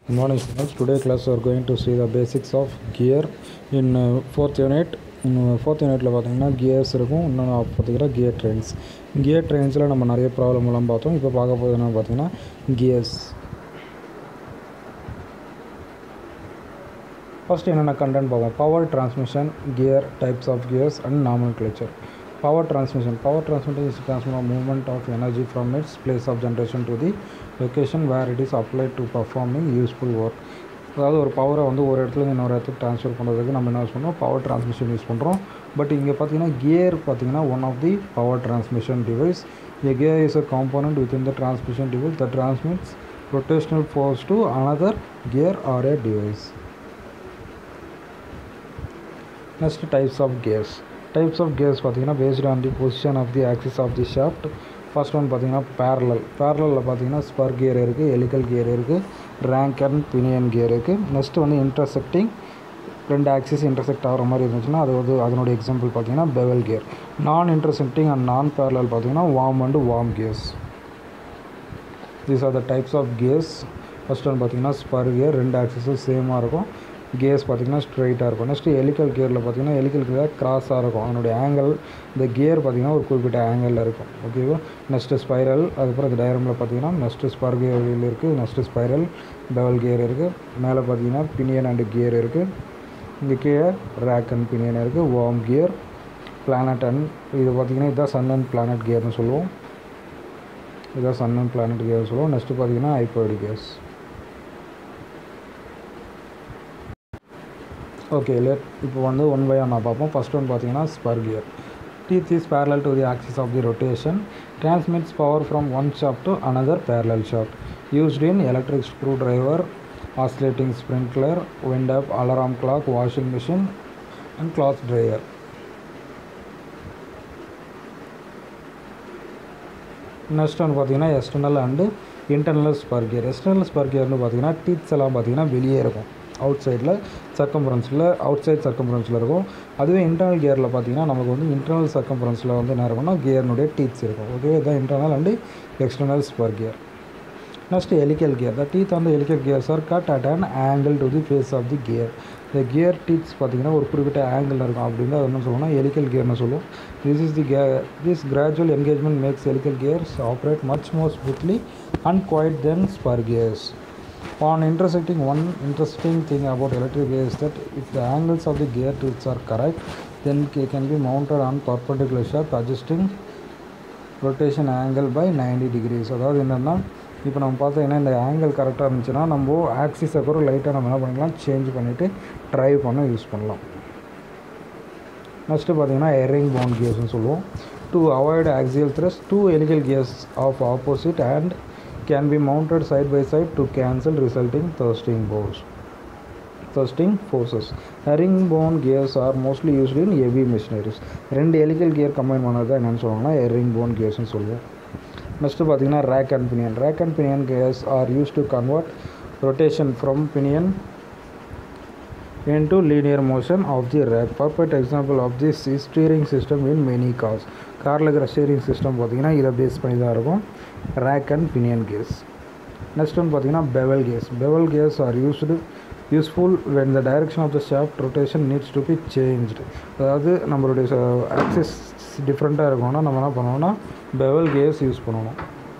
Good morning students. Today class we are going to see the basics of gear in uh, fourth unit. Fourth யூனிட்டில் பார்த்தீங்கன்னா gears இருக்கும் இன்னொன்று பார்த்தீங்கன்னா gear trains gear ட்ரெயின்ஸில் நம்ம நிறைய problem எல்லாம் பார்த்தோம் இப்போ பார்க்க போகிறது என்ன பார்த்தீங்கன்னா கியர்ஸ் ஃபர்ஸ்ட் என்னென்ன கண்டென்ட் பார்ப்போம் power transmission gear types of gears and nomenclature power transmission power transmission is transfer movement of energy from its place of generation to the location where it is applied to performing useful work அதாவது ஒரு பவரை வந்து ஒரு இடத்துலேருந்து இன்னொரு இடத்துக்கு transfer பண்ணுறதுக்கு நம்ம என்ன யூஸ் பண்ணுறோம் பவர் டிரான்ஸ்மிஷன் யூஸ் பண்ணுறோம் பட் இங்கே பார்த்தீங்கன்னா கியர் பார்த்தீங்கன்னா one of the power transmission device a gear is a component within the transmission device that transmits rotational force to another gear or a device next types of gears types of gears பார்த்தீங்கன்னா based on the position of the axis of the shaft first one பார்த்தீங்கன்னா parallel parallel பார்த்தீங்கன்னா spur gear இருக்குது helical gear இருக்குது rack and pinion gear இருக்குது next வந்து intersecting ரெண்டு axis intersect ஆகிற மாதிரி இருந்துச்சுன்னா அது வந்து அதனுடைய எக்ஸாம்பிள் பார்த்தீங்கன்னா bevel gear non intersecting and non parallel பார்த்தீங்கன்னா worm and worm gears these are the types of gears first one பார்த்தீங்கன்னா ஸ்பர் கியர் ரெண்டு ஆக்சிஸும் சேமாக இருக்கும் கியர்ஸ் பார்த்தீங்கன்னா ஸ்ட்ரைட்டாக இருக்கும் நெக்ஸ்ட்டு எலிக்கல் கியரில் பார்த்தீங்கன்னா எலிக்கல் கியர் கிராஸாக இருக்கும் அதனுடைய ஆங்கிள் இந்த கியர் பார்த்தீங்கன்னா ஒரு குறிப்பிட்ட ஆங்கிளில் இருக்கும் ஓகேவா நெக்ஸ்ட்டு ஸ்பைரல் அதுக்கப்புறம் இந்த டயரமில் பார்த்தீங்கன்னா நெக்ஸ்ட்டு ஸ்பர் கியர் வீல் இருக்குது நெக்ஸ்ட்டு ஸ்பைரல் பெவல் கியர் இருக்குது மேலே பார்த்தீங்கன்னா பினியன் அண்டு கியர் இருக்குது இங்கே கீழே ரேக் அண்ட் பினியன் இருக்குது வார்ம் கியர் பிளானட் அண்ட் இது பார்த்தீங்கன்னா இதுதான் சன் அண்ட் பிளானட் கியர்னு சொல்லுவோம் இதுதான் சன் அண்ட் பிளானட் கியர் சொல்லுவோம் நெக்ஸ்ட்டு பார்த்தீங்கன்னா ஐபோய்டு கியர்ஸ் ஓகே லெட் இப்போ வந்து ஒன் பை ஒன்னாக பார்ப்போம் ஃபஸ்ட் ஒன் பார்த்தீங்கன்னா spur gear teeth is parallel to the axis of the rotation transmits power from one shaft to another parallel shaft used in electric screwdriver oscillating sprinkler wind up alarm clock washing machine and cloth dryer next ஒன்று பார்த்தீங்கன்னா external and internal spur gear external spur கியர்னு பார்த்தீங்கன்னா teeths எல்லாம் பார்த்தீங்கன்னா வெளியே இருக்கும் out சைடில் சர்க்கம்பரன்ஸில் out side சர்க்கம்பரன்ஸில் இருக்கும் அதுவே இன்டர்னல் கியரில் பார்த்தீங்கன்னா நமக்கு வந்து இன்டர்னல் சர்க்கம்பரன்ஸில் வந்து என்ன இருக்கும்னா கியர்னுடைய டீத்ஸ் இருக்கும் ஓகே இதுதான் internal and external spur gear next helical gear the teeth on the helical gears are cut at an angle to the face of the gear இந்த கியர் டீத்ஸ் பார்த்தீங்கன்னா ஒரு குறிப்பிட்ட ஆங்கிளில் இருக்கும் அப்படின்னு அது என்ன சொல்லுவோம்னா எலிக்கல் கியர்னு சொல்லுவோம் this is the key this gradual engagement makes helical gears operate much more smoothly and quiet then spur gears On intersecting, one interesting thing about electric gear is that if the angles of the gear teeth are correct, then it can be mounted on perpendicular shaft adjusting rotation angle by 90 degrees அதாவது என்னென்னா இப்போ நம்ம பார்த்தீங்கன்னா இந்த angle கரெக்டாக இருந்துச்சுன்னா நம்ம ஆக்சிஸை கூட லைட்டாக நம்ம என்ன பண்ணிக்கலாம் சேஞ்ச் பண்ணிவிட்டு ட்ரைவ் பண்ண யூஸ் பண்ணலாம் நெக்ஸ்ட்டு பார்த்தீங்கன்னா எரிங் பவுண்ட் கியர்ஸ்னு சொல்லுவோம் to avoid axial thrust two helical gears of opposite and can be mounted side by side to cancel resulting thrusting force. Thrusting forces. Herringbone gears are mostly used in heavy machineries. ரெண்டு helical gear combine பண்ணது தான் என்னென்னு சொல்லுவாங்கன்னா herringbone gearsனு சொல்லுவோம் next பார்த்தீங்கன்னா rack and pinion rack and pinion gears are used to convert rotation from pinion into linear motion of the rack. Perfect example of this is steering system in many cars. காரில் இருக்கிற steering system பார்த்தீங்கன்னா இதை base பண்ணி தான் இருக்கும் rack and pinion case next one பார்த்தீங்கன்னா bevel case bevel case R used useful when the direction of the shaft rotation needs to be changed அதாவது நம்மளுடைய ஆக்சிஸ் டிஃப்ரெண்ட்டாக இருக்கணும்னா நம்ம என்ன பண்ணுவோம்னா பெவல் கேஸ் யூஸ் பண்ணணும்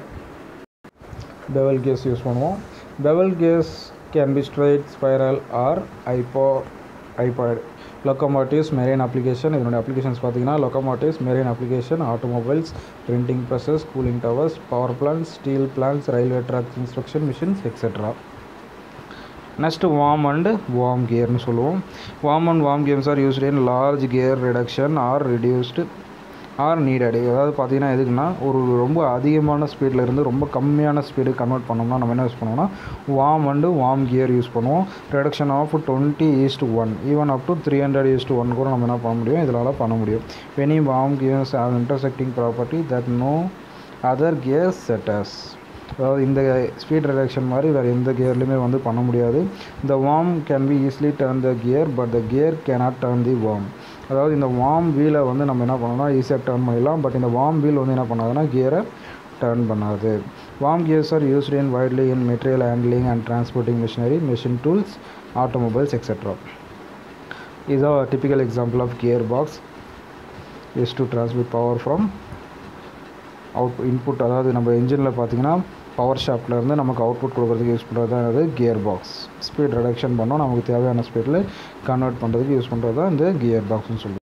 பெவல் கேஸ் யூஸ் பண்ணுவோம் bevel case can be straight spiral R ஐப்போ ஐபாய்டு லொக்கோமோட்டிவ்ஸ் marine application இதனுடைய அப்ளிகேஷன்ஸ் பார்த்தீங்கன்னா லொக்கோமோட்டிவ்ஸ் marine application automobiles printing presses cooling towers power plans steel plants railway track instruction machines etcetera next worm and worm கியர்னு சொல்லுவோம் worm and worm கேம்ஸ் are used in large gear reduction or reduced or needed அதாவது பார்த்தீங்கன்னா எதுக்குன்னா ஒரு ரொம்ப அதிகமான ஸ்பீடில் இருந்து ரொம்ப கம்மியான ஸ்பீடு கன்வெர்ட் பண்ணோம்னா நம்ம என்ன யூஸ் பண்ணுவோம்னா worm and worm gear use பண்ணுவோம் reduction of twenty is to one even up to three hundred is to one கூட நம்ம என்ன பண்ண முடியும் இதனால் பண்ண முடியும் when worm gears have intersecting property that no other gears sets அதாவது இந்த ஸ்பீட் ரிடக்ஷன் மாதிரி வேறு எந்த கியர்லையுமே வந்து பண்ண முடியாது இந்த worm can be easily turn the gear but the gear cannot turn the worm அதாவது இந்த வார்ம் வீலை வந்து நம்ம என்ன பண்ணோம்னா ஈஸியாக டர்ன் பண்ணிடலாம் பட் இந்த வார்ம் வீல் வந்து என்ன பண்ணாதுன்னா கியரை டர்ன் பண்ணாது worm gears are used in widely in material handling and transporting machinery machine tools automobiles etc is a typical example of gearbox used to transmit power from out input அதாவது நம்ம என்ஜினில் பார்த்தீங்கன்னா power ஷாஃப்டில் இருந்து நமக்கு output கொடுக்குறதுக்கு use பண்ணுறது தான் இது gear box speed reduction பண்ணோம் நமக்கு தேவையான ஸ்பீடில் கன்வெர்ட் பண்ணுறதுக்கு யூஸ் பண்ணுறது தான் இந்த கியர் பாக்ஸ்னு சொல்லுவோம்